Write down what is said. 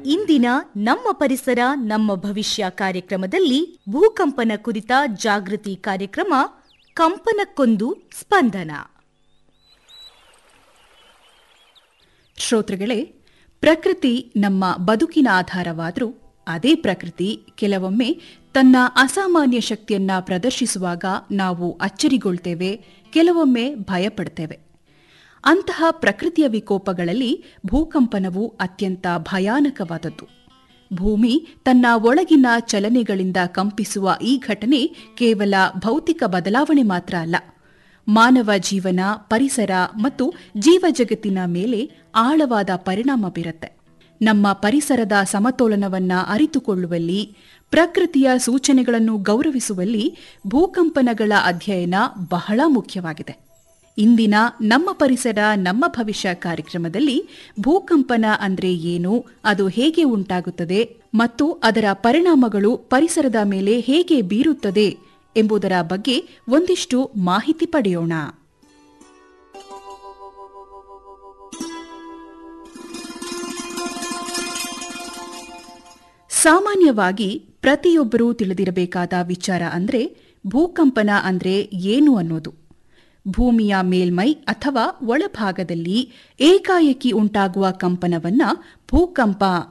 ಇಂದಿನ ನಮ್ಮ ಪರಿಸರ ನಮ್ಮ ಭವಿಷ್ಯ ಕಾರ್ಯಕ್ರಮದಲ್ಲಿ ಭೂಕಂಪನ ಕುರಿತ ಜಾಗೃತಿ ಕಾರ್ಯಕ್ರಮ ಕಂಪನಕ್ಕೊಂದು ಸ್ಪಂದನ ಶ್ರೋತೃಗಳೇ ಪ್ರಕೃತಿ ನಮ್ಮ ಬದುಕಿನ ಆಧಾರವಾದರೂ ಅದೇ ಪ್ರಕೃತಿ ಕೆಲವೊಮ್ಮೆ ತನ್ನ ಅಸಾಮಾನ್ಯ ಶಕ್ತಿಯನ್ನ ಪ್ರದರ್ಶಿಸುವಾಗ ನಾವು ಅಚ್ಚರಿಗೊಳ್ತೇವೆ ಕೆಲವೊಮ್ಮೆ ಭಯಪಡ್ತೇವೆ ಅಂತಹ ಪ್ರಕೃತಿಯ ವಿಕೋಪಗಳಲ್ಲಿ ಭೂಕಂಪನವು ಅತ್ಯಂತ ಭಯಾನಕವಾದದ್ದು ಭೂಮಿ ತನ್ನ ಒಳಗಿನ ಚಲನೆಗಳಿಂದ ಕಂಪಿಸುವ ಈ ಘಟನೆ ಕೇವಲ ಭೌತಿಕ ಬದಲಾವಣೆ ಮಾತ್ರ ಅಲ್ಲ ಮಾನವ ಜೀವನ ಪರಿಸರ ಮತ್ತು ಜೀವಜಗತ್ತಿನ ಮೇಲೆ ಆಳವಾದ ಪರಿಣಾಮ ಬೀರುತ್ತೆ ನಮ್ಮ ಪರಿಸರದ ಸಮತೋಲನವನ್ನ ಅರಿತುಕೊಳ್ಳುವಲ್ಲಿ ಪ್ರಕೃತಿಯ ಸೂಚನೆಗಳನ್ನು ಗೌರವಿಸುವಲ್ಲಿ ಭೂಕಂಪನಗಳ ಅಧ್ಯಯನ ಬಹಳ ಮುಖ್ಯವಾಗಿದೆ ಇಂದಿನ ನಮ್ಮ ಪರಿಸರ ನಮ್ಮ ಭವಿಷ್ಯ ಕಾರ್ಯಕ್ರಮದಲ್ಲಿ ಭೂಕಂಪನ ಅಂದ್ರೆ ಏನು ಅದು ಹೇಗೆ ಉಂಟಾಗುತ್ತದೆ ಮತ್ತು ಅದರ ಪರಿಣಾಮಗಳು ಪರಿಸರದ ಮೇಲೆ ಹೇಗೆ ಬೀರುತ್ತದೆ ಎಂಬುದರ ಬಗ್ಗೆ ಒಂದಿಷ್ಟು ಮಾಹಿತಿ ಪಡೆಯೋಣ ಸಾಮಾನ್ಯವಾಗಿ ಪ್ರತಿಯೊಬ್ಬರೂ ತಿಳಿದಿರಬೇಕಾದ ವಿಚಾರ ಅಂದ್ರೆ ಭೂಕಂಪನ ಅಂದ್ರೆ ಏನು ಅನ್ನೋದು ಭೂಮಿಯ ಮೇಲ್ಮೈ ಅಥವಾ ಒಳಭಾಗದಲ್ಲಿ ಏಕಾಏಕಿ ಉಂಟಾಗುವ ಕಂಪನವನ್ನ ಭೂಕಂಪ